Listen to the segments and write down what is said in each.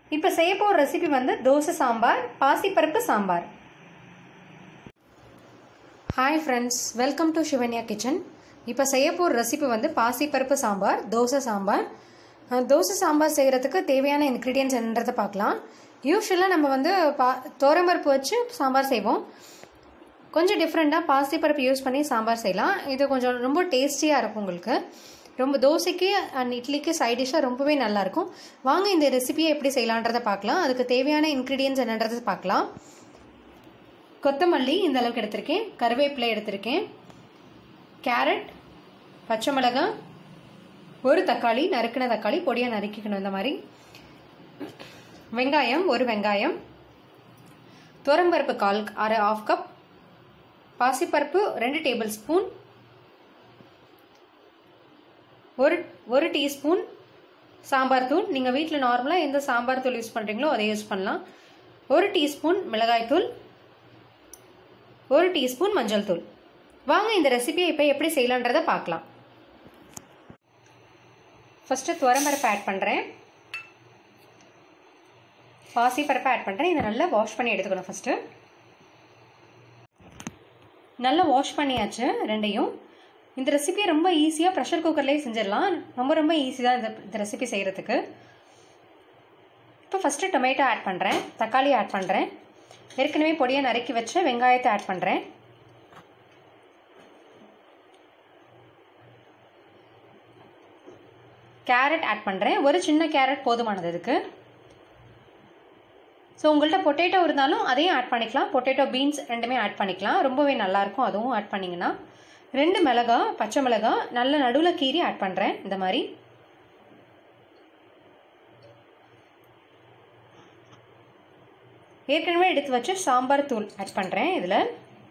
இப்போ செய்ய போகிற ரெசிபி வந்து தோசை சாம்பார் பாசிப்பருப்பு sambar hi friends welcome to Sivanya kitchen இப்போ செய்ய போகிற ரெசிபி வந்து பாசிப்பருப்பு சாம்பார் தோசை சாம்பார் அஹ், தோசை சாம்பார் செய்கிறதுக்கு தேவையான இன்க்ரீடியன்ஸ் என்னன்றதை பார்க்கலாம் யூஸ்வலாக நம்ம வந்து பா தோரம்பருப்பு வச்சு சாம்பார் செய்வோம் கொஞ்சம் டிஃப்ரெண்ட்டாக பாசிப்பருப்பு யூஸ் பண்ணி சாம்பார் செய்யலாம் இது கொஞ்சம் ரொம்ப டேஸ்டியாக இருக்கும் உங்களுக்கு ரொம்ப தோசைக்கு அண்ட் இட்லிக்கு சைட் டிஷ்ஷாக ரொம்பவே நல்லாயிருக்கும் வாங்க இந்த ரெசிபியை எப்படி செய்யலான்றதை பார்க்கலாம் அதுக்கு தேவையான இன்க்ரீடியன்ஸ் என்னன்றதை பார்க்கலாம் கொத்தமல்லி இந்த அளவுக்கு எடுத்திருக்கேன் கருவேப்பிலை எடுத்திருக்கேன் கேரட் பச்சை மிளகாய் ஒரு தக்காளி நறுக்கின தக்காளி பொடியாக நறுக்கிக்கணும் இந்த மாதிரி வெங்காயம் ஒரு வெங்காயம் துவரம்பருப்பு கால் அரை ஆஃப் கப் பாசிப்பருப்பு ரெண்டு டேபிள் ஸ்பூன் ஒரு ஒரு டீஸ்பூன் சாம்பார் தூள் நீங்கள் வீட்டில் நார்மலாக எந்த சாம்பார் தூள் யூஸ் பண்ணுறீங்களோ அதை யூஸ் பண்ணலாம் ஒரு டீஸ்பூன் மிளகாய் தூள் ஒரு டீஸ்பூன் மஞ்சள் தூள் வாங்க இந்த ரெசிபியை இப்போ எப்படி செய்யலான்றதை பார்க்கலாம் ஃபஸ்ட்டு துவரம்பருப்பு ஆட் பண்ணுறேன் பாசி பருப்பை ஆட் பண்ணுறேன் இதை நல்லா வாஷ் பண்ணி எடுத்துக்கணும் ஃபஸ்ட்டு நல்லா வாஷ் பண்ணியாச்சு ரெண்டையும் இந்த ரெசிபியை ரொம்ப ஈஸியாக ப்ரெஷர் குக்கர்லேயே செஞ்சிடலாம் ரொம்ப ரொம்ப ஈஸி தான் இந்த இந்த ரெசிபி செய்கிறதுக்கு இப்போ ஃபஸ்ட்டு டொமேட்டோ ஆட் பண்ணுறேன் தக்காளி ஆட் பண்ணுறேன் ஏற்கனவே பொடியை நறுக்கி வச்ச வெங்காயத்தை ஆட் பண்ணுறேன் கேரட் ஆட் பண்ணுறேன் ஒரு சின்ன கேரட் போதுமானது இதுக்கு ஸோ உங்கள்கிட்ட பொட்டேட்டோ இருந்தாலும் அதையும் ஆட் பண்ணிக்கலாம் பொட்டேட்டோ பீன்ஸ் ரெண்டுமே ஆட் பண்ணிக்கலாம் ரொம்பவே நல்லாயிருக்கும் அதுவும் ஆட் பண்ணிங்கன்னா ரெண்டு மிளகா பச்சை மிளகா நல்ல நடுவில் கீரி ஆட் பண்ணுறேன் இந்த மாதிரி ஏற்கனவே எடுத்து வச்ச சாம்பார் தூள் ஆட் பண்ணுறேன் இதில்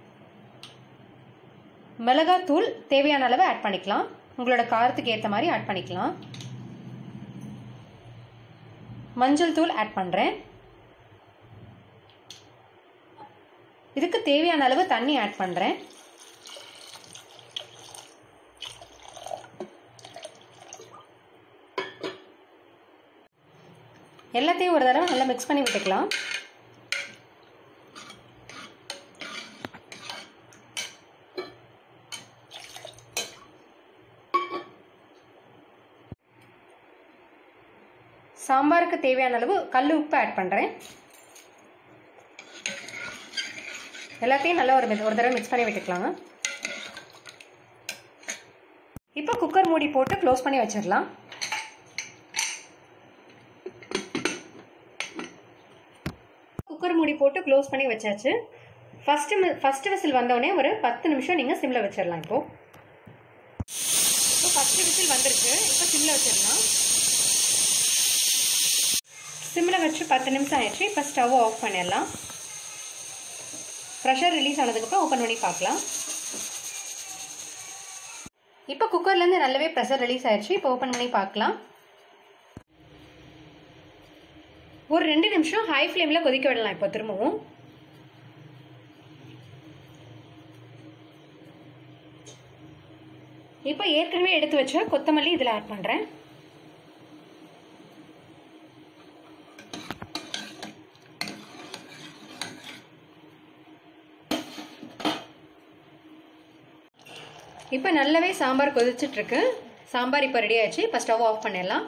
மிளகாத்தூள் தேவையான அளவு ஆட் பண்ணிக்கலாம் உங்களோட காரத்துக்கு ஏற்ற மாதிரி ஆட் பண்ணிக்கலாம் மஞ்சள் தூள் ஆட் பண்ணுறேன் இதுக்கு தேவையான அளவு தண்ணி ஆட் பண்ணுறேன் எல்லாத்தையும் ஒரு தடவை நல்லா மிக்ஸ் பண்ணி விட்டுக்கலாம் சாம்பாருக்கு தேவையான அளவு கல் உப்பு ஆட் பண்ணுறேன் எல்லாத்தையும் நல்லா ஒரு ஒரு தடவை மிக்ஸ் பண்ணி விட்டுக்கலாம் இப்போ குக்கர் மூடி போட்டு க்ளோஸ் பண்ணி வச்சிடலாம் குக்கர் மூடி போட்டு க்ளோஸ் பண்ணி வச்சாச்சு ஃபஸ்ட்டு ஃபஸ்ட்டு விசில் வந்தோடனே ஒரு பத்து நிமிஷம் நீங்கள் சிம்மில் வச்சிடலாம் இப்போது இப்போ ஃபஸ்ட்டு விசில் வந்துருச்சு இப்போ சிம்மில் வச்சிடலாம் சிம்மில் வச்சு பத்து நிமிஷம் ஆயிடுச்சு இப்போ ஸ்டவ் ஆஃப் பண்ணிடலாம் ப்ரெஷர் ரிலீஸ் ஆனதுக்கப்புறம் ஓப்பன் பண்ணி பார்க்கலாம் இப்போ குக்கர்லேருந்து நல்லாவே ப்ரெஷர் ரிலீஸ் ஆயிடுச்சு இப்போ ஓப்பன் பண்ணி பார்க்கலாம் ஒரு ரெண்டு நிமிஷம் ஹை ஃப்ளேமில் கொதிக்க விடலாம் இப்போ திரும்பவும் இப்போ ஏற்கனவே எடுத்து வச்ச கொத்தமல்லி இதில் ஆட் பண்ணுறேன் இப்போ நல்லாவே சாம்பார் கொதிச்சிட்ருக்கு சாம்பார் இப்போ ரெடி ஆயிடுச்சு இப்போ ஸ்டவ் ஆஃப் பண்ணிடலாம்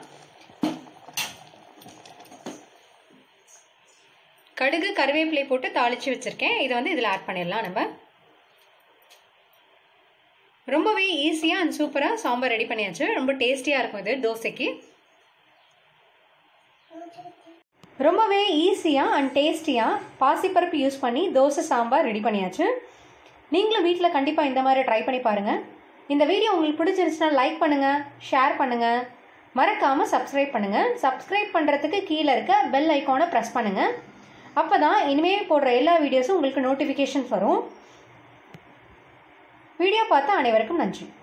கடுகு கருவேப்பிலை போட்டு தாளித்து வச்சுருக்கேன் இதை வந்து இதில் ஆட் பண்ணிடலாம் நம்ம ரொம்பவே ஈஸியாக அண்ட் சூப்பராக சாம்பார் ரெடி பண்ணியாச்சு ரொம்ப டேஸ்டியாக இருக்கும் இது தோசைக்கு ரொம்பவே ஈஸியாக அண்ட் டேஸ்டியாக பாசிப்பருப்பு யூஸ் பண்ணி தோசை சாம்பார் ரெடி பண்ணியாச்சு நீங்களும் வீட்டில் கண்டிப்பாக இந்த மாதிரி ட்ரை பண்ணி பாருங்கள் இந்த வீடியோ உங்களுக்கு பிடிச்சிருந்துச்சுன்னா லைக் பண்ணுங்கள் ஷேர் பண்ணுங்கள் மறக்காமல் சப்ஸ்கிரைப் பண்ணுங்கள் சப்ஸ்கிரைப் பண்ணுறதுக்கு கீழே இருக்க பெல் ஐக்கானை ப்ரெஸ் பண்ணுங்கள் அப்போ தான் இனிமேல் போடுற எல்லா வீடியோஸும் உங்களுக்கு நோட்டிஃபிகேஷன் வரும் வீடியோ பார்த்த அனைவருக்கும் நன்றி